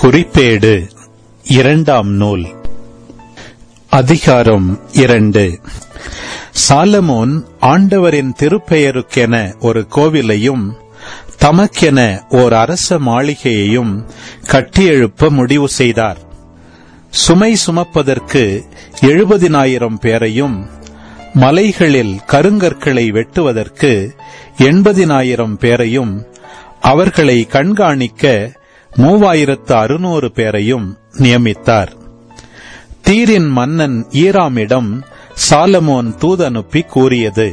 குறிப்பேடு இரண்டாம் நூல் அதிகாரம் இரண்டு சாலமோன் ஆண்டவரின் திருப்பெயருக்கென ஒரு கோவிலையும் தமக்கென ஓர் அரச மாளிகையையும் கட்டியெழுப்ப முடிவு செய்தார் சுமை சுமப்பதற்கு எழுபதினாயிரம் பேரையும் மலைகளில் கருங்கற்களை வெட்டுவதற்கு எண்பதினாயிரம் பேரையும் அவர்களை கண்காணிக்க மூவாயிரத்து அறுநூறு பேரையும் நியமித்தார் தீரின் மன்னன் ஈராமிடம் சாலமோன் தூதனுப்பி கூறியது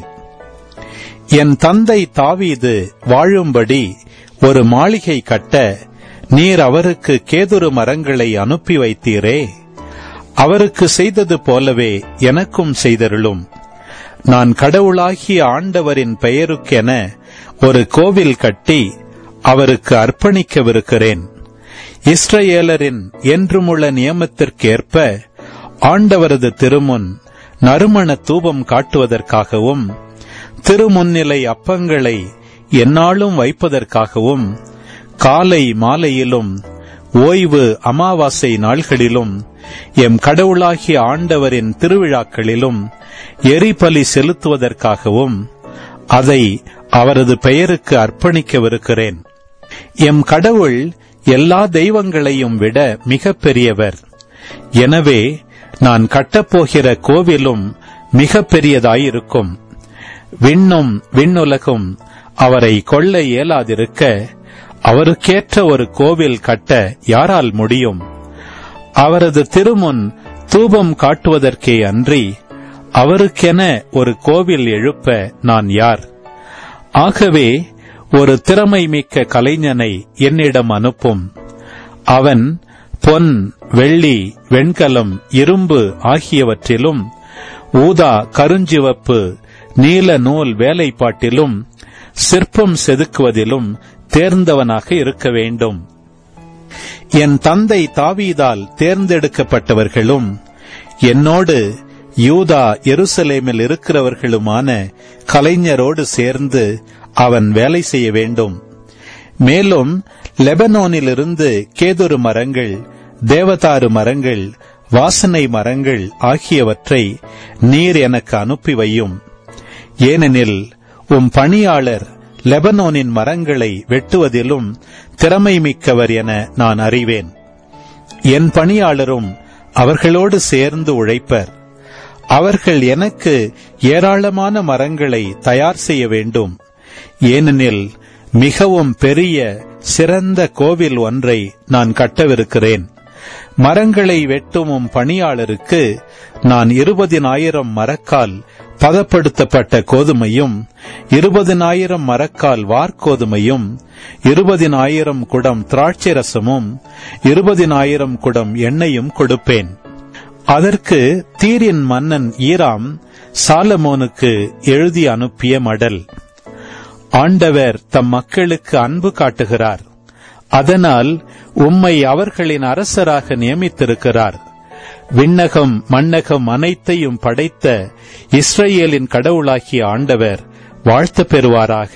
என் தந்தை தாவீது வாழும்படி ஒரு மாளிகை கட்ட நீர் அவருக்கு கேதுரு மரங்களை அனுப்பி வைத்தீரே அவருக்கு செய்தது போலவே எனக்கும் செய்தருளும் நான் கடவுளாகிய ஆண்டவரின் பெயருக்கென ஒரு கோவில் கட்டி அவருக்கு அர்ப்பணிக்கவிருக்கிறேன் இஸ்ரவேலரின் என்றுமுள்ள நியமத்திற்கேற்ப ஆண்டவரது திருமுன் நறுமண தூபம் காட்டுவதற்காகவும் திருமுன்னிலை அப்பங்களை எந்நாளும் வைப்பதற்காகவும் காலை மாலையிலும் ஓய்வு அமாவாசை நாள்களிலும் எம் கடவுளாகிய ஆண்டவரின் திருவிழாக்களிலும் எரிபலி செலுத்துவதற்காகவும் அதை அவரது பெயருக்கு அர்ப்பணிக்கவிருக்கிறேன் எம் கடவுள் எல்லா தெய்வங்களையும் விட மிக பெரியவர் எனவே நான் கட்டப்போகிற கோவிலும் மிக பெரியதாயிருக்கும் விண்ணும் விண்ணுலகும் அவரை கொள்ள இயலாதிருக்க அவருக்கேற்ற ஒரு கோவில் கட்ட யாரால் முடியும் அவரது திருமுன் தூபம் காட்டுவதற்கே அன்றி அவருக்கென ஒரு கோவில் எழுப்ப நான் யார் ஆகவே ஒரு திறமை மிக்க கலைஞனை என்னிடம் அனுப்பும் அவன் பொன் வெள்ளி வெண்கலம் இரும்பு ஆகியவற்றிலும் ஊதா கருஞ்சிவப்பு நீல நூல் வேலைப்பாட்டிலும் சிற்பம் செதுக்குவதிலும் தேர்ந்தவனாக இருக்க வேண்டும் என் தந்தை தாவீதால் தேர்ந்தெடுக்கப்பட்டவர்களும் என்னோடு யூதா எருசலேமில் இருக்கிறவர்களுமான கலைஞரோடு சேர்ந்து அவன் வேலை செய்ய வேண்டும் மேலும் லெபனோனிலிருந்து கேதுரு மரங்கள் தேவதாரு மரங்கள் வாசனை மரங்கள் ஆகியவற்றை நீர் எனக்கு அனுப்பி வையும் ஏனெனில் உம் பணியாளர் லெபனோனின் மரங்களை வெட்டுவதிலும் திறமை மிக்கவர் என நான் அறிவேன் என் பணியாளரும் அவர்களோடு சேர்ந்து உழைப்பர் அவர்கள் எனக்கு ஏராளமான மரங்களை தயார் செய்ய வேண்டும் ஏனெனில் மிகவும் பெரிய சிறந்த கோவில் ஒன்றை நான் கட்டவிருக்கிறேன் மரங்களை வெட்டும் உம் பணியாளருக்கு நான் இருபதினாயிரம் மரக்கால் பதப்படுத்தப்பட்ட கோதுமையும் இருபதினாயிரம் மரக்கால் வார்கோதுமையும் இருபதினாயிரம் குடம் திராட்சை ரசமும் இருபதினாயிரம் குடம் எண்ணெயும் கொடுப்பேன் அதற்கு தீரின் மன்னன் ஈராம் சாலமோனுக்கு எழுதி அனுப்பிய மடல் ஆண்டவர் தம் மக்களுக்கு அன்பு காட்டுகிறார் அதனால் உம்மை அவர்களின் அரசராக நியமித்திருக்கிறார் விண்ணகம் மண்ணகம் அனைத்தையும் படைத்த இஸ்ரேலின் கடவுளாகிய ஆண்டவர் வாழ்த்து பெறுவாராக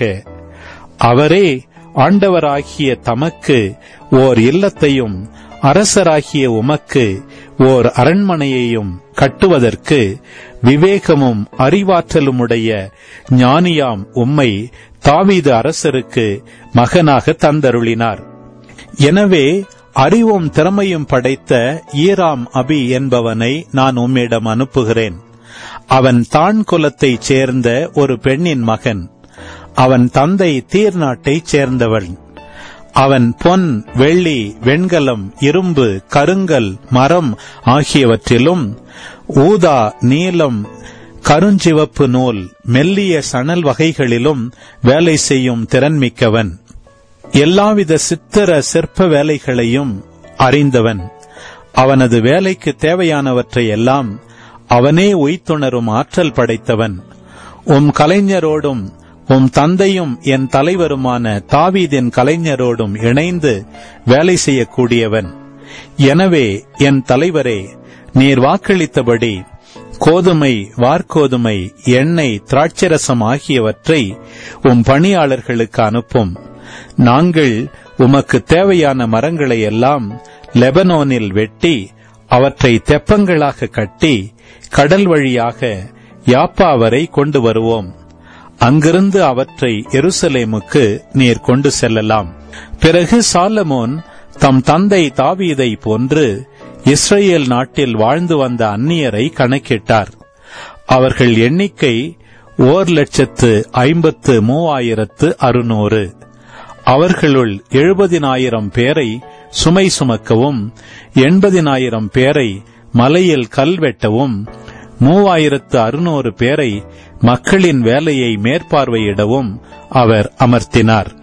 அவரே ஆண்டவராகிய தமக்கு ஓர் இல்லத்தையும் அரசராகிய உமக்கு ஓர் அரண்மனையையும் கட்டுவதற்கு விவேகமும் அறிவாற்றலுமுடைய ஞானியாம் உம்மை தாவீது அரசருக்கு மகனாக தந்தருளினார் எனவே அறிவும் திறமையும் படைத்த ஈராம் அபி என்பவனை நான் உம்மிடம் அனுப்புகிறேன் அவன் தான் குலத்தைச் சேர்ந்த ஒரு பெண்ணின் மகன் அவன் தந்தை தீர் நாட்டைச் சேர்ந்தவன் அவன் பொன் வெள்ளி வெண்கலம் இரும்பு கருங்கல் மரம் ஆகியவற்றிலும் ஊதா நீலம் கருஞ்சிவப்பு நூல் மெல்லிய சணல் வகைகளிலும் வேலை செய்யும் திறன்மிக்கவன் எல்லாவித சித்திர சிற்ப வேலைகளையும் அறிந்தவன் அவனது வேலைக்கு தேவையானவற்றை எல்லாம் அவனே உய்த்துணரும் ஆற்றல் படைத்தவன் உம் கலைஞரோடும் உம் தந்தையும் என் தலைவருமான தாவீதின் கலைஞரோடும் இணைந்து வேலை செய்யக்கூடியவன் எனவே என் தலைவரே நீர் வாக்களித்தபடி கோதுமை வார்கோதுமை எண்ணெய் திராட்சரசம் ஆகியவற்றை உம் பணியாளர்களுக்கு அனுப்பும் நாங்கள் உமக்கு தேவையான மரங்களை எல்லாம் லெபனோனில் வெட்டி அவற்றை தெப்பங்களாக கட்டி கடல் வழியாக யாப்பா வரை கொண்டு வருவோம் அங்கிருந்து அவற்றை எருசலேமுக்கு நீர் கொண்டு செல்லலாம் பிறகு சாலமோன் தம் தந்தை தாவீதை போன்று இஸ்ரேல் நாட்டில் வாழ்ந்து வந்த அந்நியரை கணக்கிட்டார் அவர்கள் எண்ணிக்கை ஓர் லட்சத்து ஐம்பத்து மூவாயிரத்து அறுநூறு அவர்களுள் எழுபதினாயிரம் பேரை சுமை சுமக்கவும் எண்பதினாயிரம் பேரை மலையில் கல்வெட்டவும் மூவாயிரத்து அறுநூறு பேரை மக்களின் வேலையை மேற்பார்வையிடவும் அவர் அமர்த்தினார்